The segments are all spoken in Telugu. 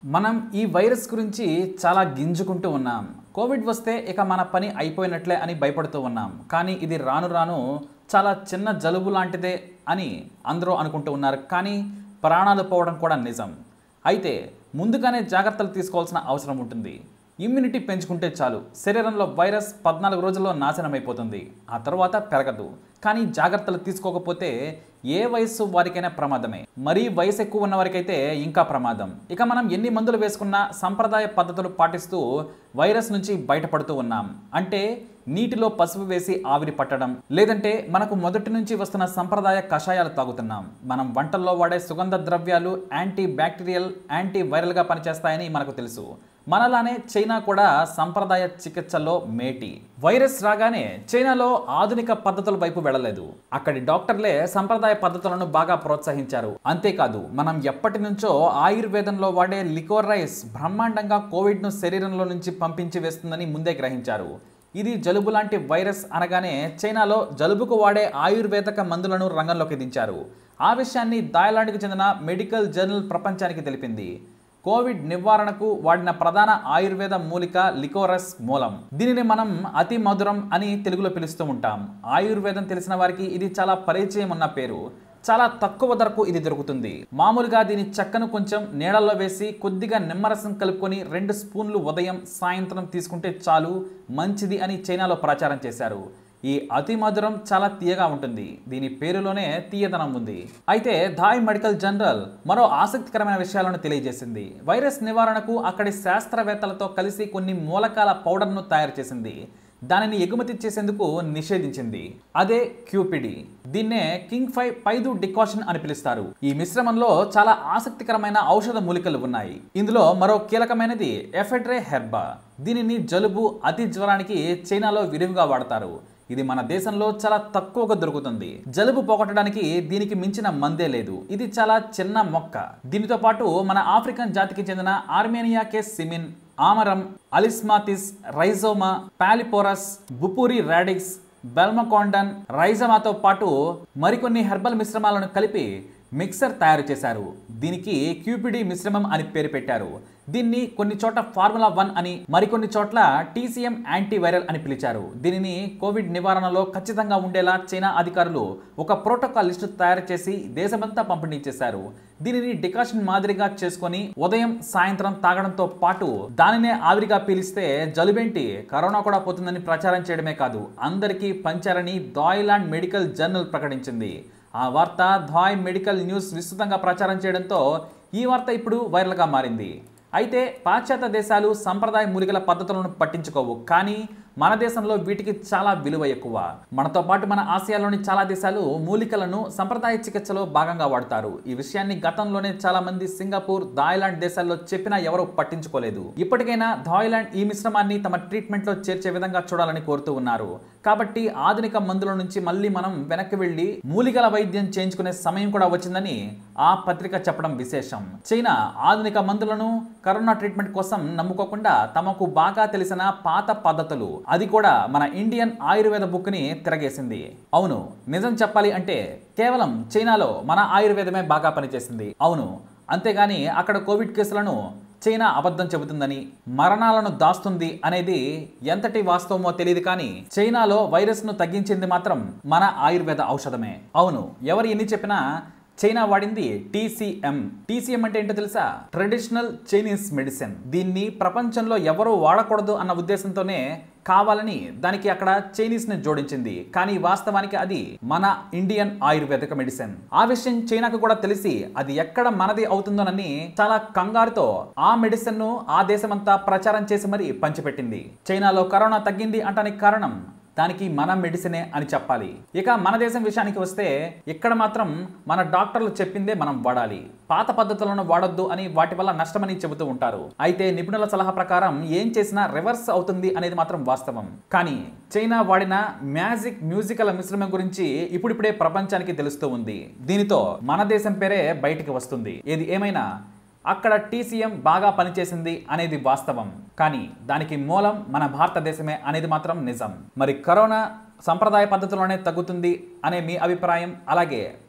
మనం ఈ వైరస్ గురించి చాలా గింజుకుంటూ ఉన్నాం కోవిడ్ వస్తే ఇక మన పని అయిపోయినట్లే అని భయపడుతూ ఉన్నాం కానీ ఇది రాను రాను చాలా చిన్న జలుబు లాంటిదే అని అందరూ అనుకుంటూ ఉన్నారు కానీ ప్రాణాలు పోవడం కూడా నిజం అయితే ముందుగానే జాగ్రత్తలు తీసుకోవాల్సిన అవసరం ఉంటుంది ఇమ్యూనిటీ పెంచుకుంటే చాలు శరీరంలో వైరస్ పద్నాలుగు రోజుల్లో నాశనం అయిపోతుంది ఆ తర్వాత పెరగదు కానీ జాగ్రత్తలు తీసుకోకపోతే ఏ వయస్సు వారికైనా ప్రమాదమే మరీ వయసు ఎక్కువ ఉన్న వారికైతే ఇంకా ప్రమాదం ఇక మనం ఎన్ని మందులు వేసుకున్నా సంప్రదాయ పద్ధతులు పాటిస్తూ వైరస్ నుంచి బయటపడుతూ ఉన్నాం అంటే నీటిలో పసుపు వేసి ఆవిరి పట్టడం లేదంటే మనకు మొదటి నుంచి వస్తున్న సంప్రదాయ కషాయాలు తాగుతున్నాం మనం వంటల్లో వాడే సుగంధ ద్రవ్యాలు యాంటీ బ్యాక్టీరియల్ యాంటీ వైరల్గా పనిచేస్తాయని మనకు తెలుసు మనలానే చైనా కూడా సంప్రదాయ చికిత్సల్లో మేటి వైరస్ రాగానే చైనాలో ఆధునిక పద్ధతుల వైపు వెళ్ళలేదు అక్కడి డాక్టర్లే సంప్రదాయ పద్ధతులను బాగా ప్రోత్సహించారు అంతేకాదు మనం ఎప్పటి నుంచో ఆయుర్వేదంలో వాడే లికోర్ రైస్ బ్రహ్మాండంగా కోవిడ్ను శరీరంలో నుంచి పంపించి వేస్తుందని ముందే గ్రహించారు ఇది జలుబు లాంటి వైరస్ అనగానే చైనాలో జలుబుకు వాడే ఆయుర్వేదక మందులను రంగంలోకి దించారు ఆ విషయాన్ని దాయలాండ్కి చెందిన మెడికల్ జర్నల్ ప్రపంచానికి తెలిపింది కోవిడ్ నివారణకు వాడిన ప్రధాన ఆయుర్వేద మూలిక లికోరస్ మూలం దీనిని మనం అతి మధురం అని తెలుగులో పిలుస్తూ ఉంటాం ఆయుర్వేదం తెలిసిన వారికి ఇది చాలా పరిచయం ఉన్న పేరు చాలా తక్కువ ధరకు ఇది దొరుకుతుంది మామూలుగా దీని చెక్కను కొంచెం నీళ్ళల్లో వేసి కొద్దిగా నిమ్మరసం కలుపుకొని రెండు స్పూన్లు ఉదయం సాయంత్రం తీసుకుంటే చాలు మంచిది అని చైనాలో ప్రచారం చేశారు ఈ అతి మధురం చాలా తీయగా ఉంటుంది దీని పేరులోనే తీయదనం ఉంది అయితే ధాయ్ మెడికల్ జనరల్ మరో ఆసక్తికరమైన విషయాలను తెలియజేసింది వైరస్ నివారణకు అక్కడి శాస్త్రవేత్తలతో కలిసి కొన్ని మూలకాల పౌడర్ను తయారు చేసింది దానిని ఎగుమతి చేసేందుకు నిషేధించింది అదే క్యూపిడి దీన్నే కింగ్ ఫైవ్ పైదు డికాషన్ అని పిలుస్తారు ఈ మిశ్రమంలో చాలా ఆసక్తికరమైన ఔషధ మూలికలు ఉన్నాయి ఇందులో మరో కీలకమైనది ఎఫెడ్రే హెర్బా దీనిని జలుబు అతి జ్వరానికి చైనాలో విరివిగా వాడతారు ఇది మన దేశంలో చాలా తక్కువగా దొరుకుతుంది జలుబు పోగొట్టడానికి దీనికి మించిన మందే లేదు ఇది చాలా చిన్న మొక్క దీనితో పాటు మన ఆఫ్రికన్ జాతికి చెందిన ఆర్మేనియా కేస్ సిమిన్ ఆమరం అలిస్మాతిస్ రైజోమా పాలిపోరస్ బుపూరి రాడిక్స్ బెల్మకాండన్ రైజమాతో పాటు మరికొన్ని హెర్బల్ మిశ్రమాలను కలిపి మిక్సర్ తయారు చేశారు దీనికి క్యూపిడి మిశ్రమం అని పేరు పెట్టారు దీన్ని కొన్ని చోట్ల ఫార్ములా వన్ అని మరికొన్ని చోట్ల టీసీఎం యాంటీవైరల్ అని పిలిచారు దీనిని కోవిడ్ నివారణలో ఖచ్చితంగా ఉండేలా చైనా అధికారులు ఒక ప్రోటోకాల్ లిస్టు తయారు చేసి దేశమంతా పంపిణీ చేశారు దీనిని డికాషన్ మాదిరిగా చేసుకొని ఉదయం సాయంత్రం తాగడంతో పాటు దానినే ఆవిరిగా పీలిస్తే జలుబేంటి కరోనా కూడా పోతుందని ప్రచారం చేయడమే కాదు అందరికీ పంచారని దాయిలాండ్ మెడికల్ జర్నల్ ప్రకటించింది ఆ వార్త ధాయ్ మెడికల్ న్యూస్ విస్తృతంగా ప్రచారం చేయడంతో ఈ వార్త ఇప్పుడు వైరల్గా మారింది అయితే పాశ్చాత్య దేశాలు సంప్రదాయ మూలికల పద్ధతులను పట్టించుకోవు కానీ మన దేశంలో వీటికి చాలా విలువ ఎక్కువ మనతో పాటు మన ఆసియాలోని చాలా దేశాలు మూలికలను సంప్రదాయ చికిత్సలో భాగంగా వాడతారు ఈ విషయాన్ని గతంలోనే చాలా మంది సింగపూర్ థాయిలాండ్ దేశాల్లో చెప్పినా ఎవరూ పట్టించుకోలేదు ఇప్పటికైనా థాయిలాండ్ ఈ మిశ్రమాన్ని తమ ట్రీట్మెంట్లో చేర్చే విధంగా చూడాలని కోరుతూ ఉన్నారు కాబట్టి ఆధునిక మందుల నుంచి మళ్ళీ మనం వెనక్కి వెళ్ళి మూలికల వైద్యం చేయించుకునే సమయం కూడా వచ్చిందని ఆ పత్రిక చెప్పడం విశేషం చైనా ఆధునిక మందులను కరోనా ట్రీట్మెంట్ కోసం నమ్ముకోకుండా తమకు బాగా తెలిసిన పాత పద్ధతులు అది కూడా మన ఇండియన్ ఆయుర్వేద బుక్ని తిరగేసింది అవును నిజం చెప్పాలి అంటే కేవలం చైనాలో మన ఆయుర్వేదమే బాగా పనిచేసింది అవును అంతేగాని అక్కడ కోవిడ్ కేసులను చైనా అబద్ధం చెబుతుందని మరణాలను దాస్తుంది అనేది ఎంతటి వాస్తవమో తెలియదు కానీ చైనాలో వైరస్ను తగ్గించింది మాత్రం మన ఆయుర్వేద ఔషధమే అవును ఎవరు ఎన్ని చెప్పినా చైనా వాడింది టీసీఎం టీసీఎం అంటే ఏంటో తెలుసా ట్రెడిషనల్ చైనీస్ మెడిసిన్ దీన్ని ప్రపంచంలో ఎవరూ వాడకూడదు అన్న ఉద్దేశంతోనే కావాలని దానికి అక్కడ చైనీస్ ని జోడించింది కానీ వాస్తవానికి అది మన ఇండియన్ ఆయుర్వేదిక మెడిసిన్ ఆ విషయం చైనాకు కూడా తెలిసి అది ఎక్కడ మనది అవుతుందోనని చాలా కంగారుతో ఆ మెడిసిన్ ను ఆ దేశమంతా ప్రచారం చేసి మరీ పంచిపెట్టింది చైనాలో కరోనా తగ్గింది అంటానికి కారణం దానికి మన మెడిసినే అని చెప్పాలి ఇక మన దేశం విషయానికి వస్తే ఇక్కడ మాత్రం మన డాక్టర్లు చెప్పిందే మనం వాడాలి పాత పద్ధతులను వాడొద్దు అని వాటి వల్ల నష్టమని చెబుతూ ఉంటారు అయితే నిపుణుల సలహా ప్రకారం ఏం చేసినా రివర్స్ అవుతుంది అనేది మాత్రం వాస్తవం కానీ చైనా వాడిన మ్యాజిక్ మ్యూజికల్ మిశ్రమం గురించి ఇప్పుడిప్పుడే ప్రపంచానికి తెలుస్తూ ఉంది దీనితో మన దేశం పేరే బయటికి వస్తుంది ఏది ఏమైనా అక్కడ టీసీఎం బాగా పనిచేసింది అనేది వాస్తవం కానీ దానికి మూలం మన భారతదేశమే అనేది మాత్రం నిజం మరి కరోనా సంప్రదాయ పద్ధతిలోనే తగ్గుతుంది అనే మీ అభిప్రాయం అలాగే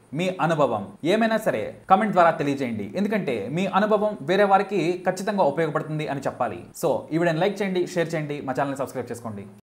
మీ అనుభవం ఏమైనా సరే కమెంట్ ద్వారా తెలియజేయండి ఎందుకంటే మీ అనుభవం వేరే వారికి ఖచ్చితంగా ఉపయోగపడుతుంది అని చెప్పాలి సో ఈ వీడియోని లైక్ చేయండి షేర్ చేయండి మా ఛానల్ని సబ్స్క్రైబ్ చేసుకోండి